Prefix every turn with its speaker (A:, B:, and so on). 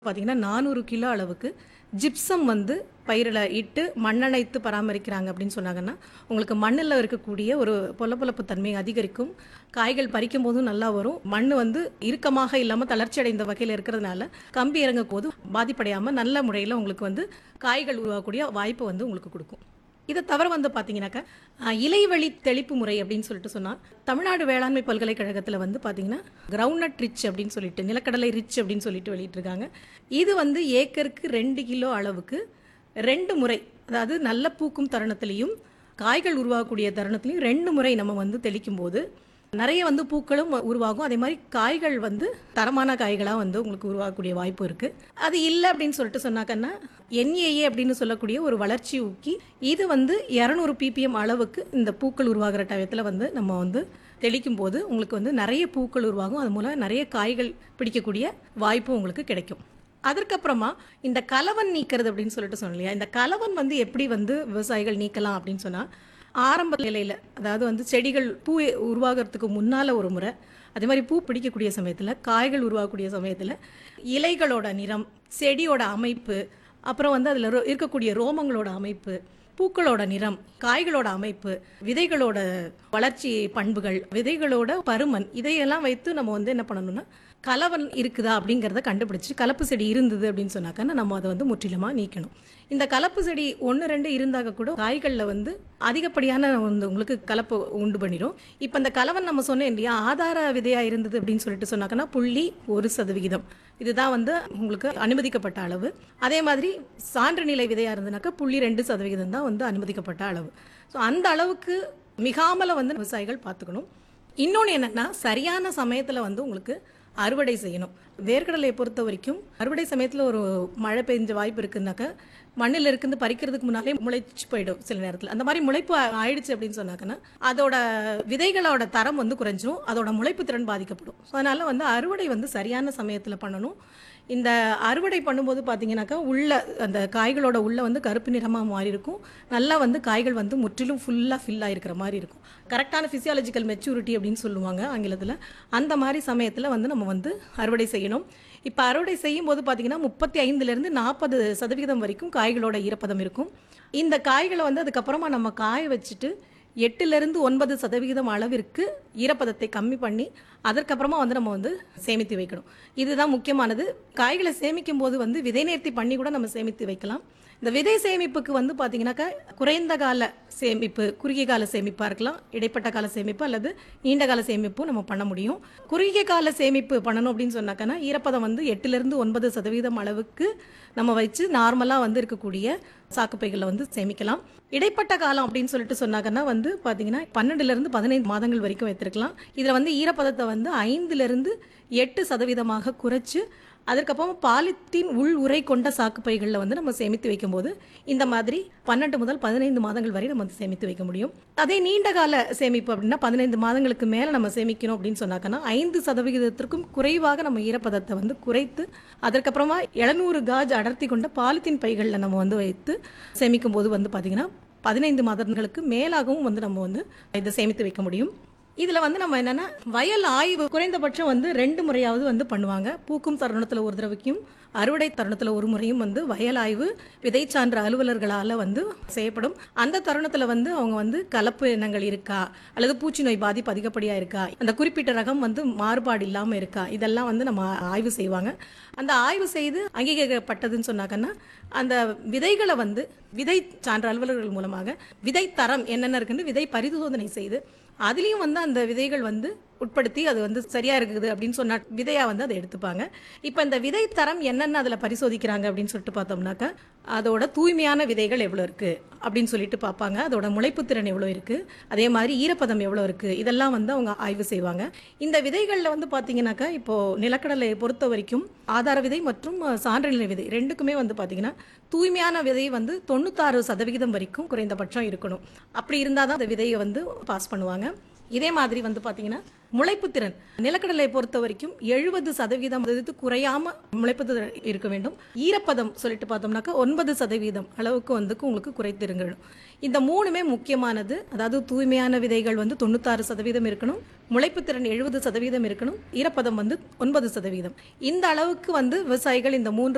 A: பார்த்தீங்கன்னா நானூறு கிலோ அளவுக்கு ஜிப்சம் வந்து பயிரில் இட்டு மண்ணணைத்து பராமரிக்கிறாங்க அப்படின்னு சொன்னாங்கன்னா உங்களுக்கு மண்ணில் இருக்கக்கூடிய ஒரு பொலப்பொலப்பு தன்மை அதிகரிக்கும் காய்கள் பறிக்கும் போதும் நல்லா வரும் மண் வந்து இறுக்கமாக இல்லாமல் தளர்ச்சி அடைந்த வகையில் இருக்கிறதுனால கம்பி இறங்கும் போது பாதிப்படையாமல் நல்ல முறையில் உங்களுக்கு வந்து காய்கள் உருவாகக்கூடிய வாய்ப்பு வந்து உங்களுக்கு கொடுக்கும் இதை தவிர வந்து பார்த்தீங்கன்னாக்கா அஹ், இலைவழி தெளிப்பு முறை அப்படின்னு சொல்லிட்டு சொன்னால் தமிழ்நாடு வேளாண்மை பல்கலைக்கழகத்தில் வந்து பார்த்தீங்கன்னா கிரவுண்ட்நட் ரிச் அப்படின்னு சொல்லிட்டு நிலக்கடலை ரிச் அப்படின்னு சொல்லிட்டு வெளியிட்டிருக்காங்க இது வந்து ஏக்கருக்கு ரெண்டு கிலோ அளவுக்கு ரெண்டு முறை அதாவது நல்ல பூக்கும் தருணத்திலையும் காய்கள் உருவாகக்கூடிய தருணத்திலையும் ரெண்டு முறை நம்ம வந்து தெளிக்கும் போது நிறைய வந்து பூக்களும் உருவாகும் அதே மாதிரி காய்கள் வந்து தரமான காய்களாக வந்து உங்களுக்கு உருவாகக்கூடிய வாய்ப்பு இருக்கு அது இல்லை அப்படின்னு சொல்லிட்டு சொன்னாக்கன்னா என்ஏஏ அப்படின்னு சொல்லக்கூடிய ஒரு வளர்ச்சி ஊக்கி இது வந்து இரநூறு பிபிஎம் அளவுக்கு இந்த பூக்கள் உருவாகிற டயத்தில் வந்து நம்ம வந்து தெளிக்கும் போது உங்களுக்கு வந்து நிறைய பூக்கள் உருவாகும் அது மூலம் நிறைய காய்கள் பிடிக்கக்கூடிய வாய்ப்பு உங்களுக்கு கிடைக்கும் அதற்கப்புறமா இந்த கலவன் நீக்கிறது அப்படின்னு சொல்லிட்டு சொன்னோம் இல்லையா இந்த கலவன் வந்து எப்படி வந்து விவசாயிகள் நீக்கலாம் அப்படின்னு சொன்னா ஆரம்ப நிலையில் அதாவது வந்து செடிகள் பூ உருவாகிறதுக்கு முன்னால் ஒரு முறை அதே மாதிரி பூ பிடிக்கக்கூடிய சமயத்தில் காய்கள் உருவாகக்கூடிய சமயத்தில் இலைகளோட நிறம் செடியோட அமைப்பு அப்புறம் வந்து அதில் இருக்கக்கூடிய ரோமங்களோட அமைப்பு பூக்களோட நிறம் காய்களோட அமைப்பு விதைகளோட வளர்ச்சி பண்புகள் விதைகளோட பருமன் இதையெல்லாம் வைத்து நம்ம வந்து என்ன பண்ணணும்னா கலவன் இருக்குதா அப்படிங்கிறத கண்டுபிடிச்சு கலப்பு செடி இருந்தது அப்படின்னு சொன்னாக்கா நம்ம அதை வந்து முற்றிலுமாக நீக்கணும் இந்த கலப்பு செடி ஒன்று ரெண்டு இருந்தாக்க கூட காய்களில் வந்து அதிகப்படியான வந்து உங்களுக்கு கலப்பு உண்டு பண்ணிடும் இப்போ இந்த கலவன் நம்ம சொன்னேன் இல்லையா ஆதார விதையாக இருந்தது அப்படின்னு சொல்லிட்டு சொன்னாக்கன்னா புள்ளி ஒரு சதவிகிதம் இதுதான் வந்து உங்களுக்கு அனுமதிக்கப்பட்ட அளவு அதே மாதிரி சான்று நிலை விதையாக இருந்ததுனாக்கா புள்ளி ரெண்டு சதவிகிதம் தான் வந்து அனுமதிக்கப்பட்ட அளவு ஸோ அந்த அளவுக்கு மிகாமல வந்து விவசாயிகள் பார்த்துக்கணும் இன்னொன்று என்னன்னா சரியான சமயத்தில் வந்து உங்களுக்கு அறுவடை செய்யணும் வேர்க்கடலையை பொறுத்த வரைக்கும் அறுவடை சமயத்தில் ஒரு மழை பெஞ்ச வாய்ப்பு இருக்குன்னாக்கா மண்ணில் இருந்து பறிக்கிறதுக்கு முன்னாலே முளைச்சு போயிடும் சில நேரத்தில் அந்த மாதிரி முளைப்பு ஆ- ஆயிடுச்சு அப்படின்னு சொன்னாக்கன்னா அதோட விதைகளோட தரம் வந்து குறைஞ்சிரும் அதோட முளைப்பு திறன் பாதிக்கப்படும் ஸோ அதனால வந்து அறுவடை வந்து சரியான சமயத்தில் பண்ணணும் இந்த அறுவடை பண்ணும்போது பார்த்தீங்கன்னாக்கா உள்ள அந்த காய்களோட உள்ள வந்து கருப்பு நிறமாக மாறி இருக்கும் நல்லா வந்து காய்கள் வந்து முற்றிலும் ஃபுல்லாக ஃபில் ஆயிருக்கிற மாதிரி இருக்கும் கரெக்டான ஃபிசியாலஜிக்கல் மெச்சூரிட்டி அப்படின்னு சொல்லுவாங்க ஆங்கிலத்தில் அந்த மாதிரி சமயத்தில் வந்து நம்ம வந்து அறுவடை செய்யணும் இப்போ அறுவடை செய்யும் போது பார்த்தீங்கன்னா முப்பத்தி ஐந்துலேருந்து நாற்பது சதவிகிதம் வரைக்கும் காய்களோட ஈரப்பதம் இருக்கும் இந்த காய்களை வந்து அதுக்கப்புறமா நம்ம காய வச்சுட்டு எட்டுலேருந்து ஒன்பது சதவிகிதம் அளவிற்கு ஈரப்பதத்தை கம்மி பண்ணி அதற்கப்புறமா வந்து நம்ம வந்து சேமித்து வைக்கணும் இதுதான் முக்கியமானது காய்களை சேமிக்கும் போது வந்து விதை நேர்த்தி பண்ணி கூட நம்ம சேமித்து வைக்கலாம் இந்த விதை சேமிப்புக்கு வந்து பார்த்தீங்கன்னாக்கா குறைந்த கால சேமிப்பு குறுகிய கால சேமிப்பாக இருக்கலாம் இடைப்பட்ட கால சேமிப்பு அல்லது நீண்ட கால சேமிப்பும் நம்ம பண்ண முடியும் குறுகிய கால சேமிப்பு பண்ணணும் அப்படின்னு சொன்னாக்கன்னா ஈரப்பதம் வந்து எட்டுலேருந்து ஒன்பது சதவீதம் அளவுக்கு நம்ம வச்சு நார்மலாக வந்து இருக்கக்கூடிய சாக்குப்பைகளில் வந்து சேமிக்கலாம் இடைப்பட்ட காலம் அப்படின்னு சொல்லிட்டு சொன்னாங்கன்னா வந்து பார்த்தீங்கன்னா பன்னெண்டுலேருந்து பதினைந்து மாதங்கள் வரைக்கும் வைத்திருக்கலாம் இதில் வந்து ஈரப்பதத்தை வந்து ஐந்துலேருந்து எட்டு சதவீதமாக குறைச்சு அதற்கப்புறம் பாலித்தீன் உள் உரை கொண்ட சாக்குப்பைகளில் வந்து நம்ம சேமித்து வைக்கும்போது இந்த மாதிரி பன்னெண்டு முதல் பதினைந்து மாதங்கள் வரை நம்ம வந்து சேமித்து வைக்க முடியும் அதே நீண்ட கால சேமிப்பு அப்படின்னா பதினைந்து மாதங்களுக்கு மேலே நம்ம சேமிக்கணும் அப்படின்னு சொன்னாக்கன்னா ஐந்து சதவிகிதத்திற்கும் குறைவாக நம்ம ஈரப்பதத்தை வந்து குறைத்து அதற்கப்புறமா எழுநூறு காஜ் அடர்த்தி கொண்ட பாலித்தீன் பைகளில் நம்ம வந்து வைத்து சேமிக்கும் போது வந்து பார்த்தீங்கன்னா பதினைந்து மாதங்களுக்கு மேலாகவும் வந்து நம்ம வந்து இதை சேமித்து வைக்க முடியும் இதில் வந்து நம்ம என்னன்னா வயல் ஆய்வு குறைந்தபட்சம் வந்து ரெண்டு முறையாவது வந்து பண்ணுவாங்க பூக்கும் தருணத்தில் ஒரு தடவைக்கும் அறுவடை தருணத்தில் ஒரு முறையும் வந்து வயல் ஆய்வு விதைச்சான்ற அலுவலர்களால் வந்து செய்யப்படும் அந்த தருணத்தில் வந்து அவங்க வந்து கலப்பு இனங்கள் இருக்கா அல்லது பூச்சி நோய் பாதிப்பு அதிகப்படியாக இருக்கா அந்த குறிப்பிட்ட ரகம் வந்து மாறுபாடு இல்லாமல் இருக்கா இதெல்லாம் வந்து நம்ம ஆய்வு செய்வாங்க அந்த ஆய்வு செய்து அங்கீகரிக்கப்பட்டதுன்னு சொன்னாங்கன்னா அந்த விதைகளை வந்து விதை சான்ற அலுவலர்கள் மூலமாக விதை தரம் என்னென்ன இருக்குன்னு விதை பரிசோதனை செய்து அதுலேயும் வந்து அந்த விதைகள் வந்து உட்படுத்தி அது வந்து சரியா இருக்குது அப்படின்னு சொன்னா விதையா வந்து அதை எடுத்துப்பாங்க இப்போ இந்த விதை தரம் என்னென்ன அதில் பரிசோதிக்கிறாங்க அப்படின்னு சொல்லிட்டு பார்த்தோம்னாக்கா அதோட தூய்மையான விதைகள் எவ்வளோ இருக்கு அப்படின்னு சொல்லிட்டு பார்ப்பாங்க அதோட முளைப்பு திறன் எவ்வளோ இருக்கு அதே மாதிரி ஈரப்பதம் எவ்வளோ இருக்கு இதெல்லாம் வந்து அவங்க ஆய்வு செய்வாங்க இந்த விதைகளில் வந்து பார்த்தீங்கன்னாக்கா இப்போ நிலக்கடலையை பொறுத்த வரைக்கும் ஆதார விதை மற்றும் அஹ், சான்றிதழ் விதை ரெண்டுக்குமே வந்து பார்த்தீங்கன்னா தூய்மையான விதை வந்து தொண்ணூத்தாறு சதவிகிதம் வரைக்கும் குறைந்தபட்சம் இருக்கணும் அப்படி இருந்தால் தான் அந்த விதையை வந்து பாஸ் பண்ணுவாங்க இதே மாதிரி வந்து பார்த்தீங்கன்னா முளைப்பு திறன் நிலக்கடலை பொறுத்த வரைக்கும் எழுபது சதவீதம் இது குறையாம முளைப்பு திறன் இருக்க வேண்டும் ஈரப்பதம் சொல்லிட்டு பார்த்தோம்னாக்கா ஒன்பது சதவீதம் அளவுக்கு வந்து உங்களுக்கு குறைத்திருங்கணும் இந்த மூணுமே முக்கியமானது அதாவது தூய்மையான விதைகள் வந்து தொண்ணூத்தாறு சதவீதம் இருக்கணும் முளைப்பு திறன் எழுபது சதவீதம் இருக்கணும் ஈரப்பதம் வந்து ஒன்பது சதவீதம் இந்த அளவுக்கு வந்து விவசாயிகள் இந்த மூன்று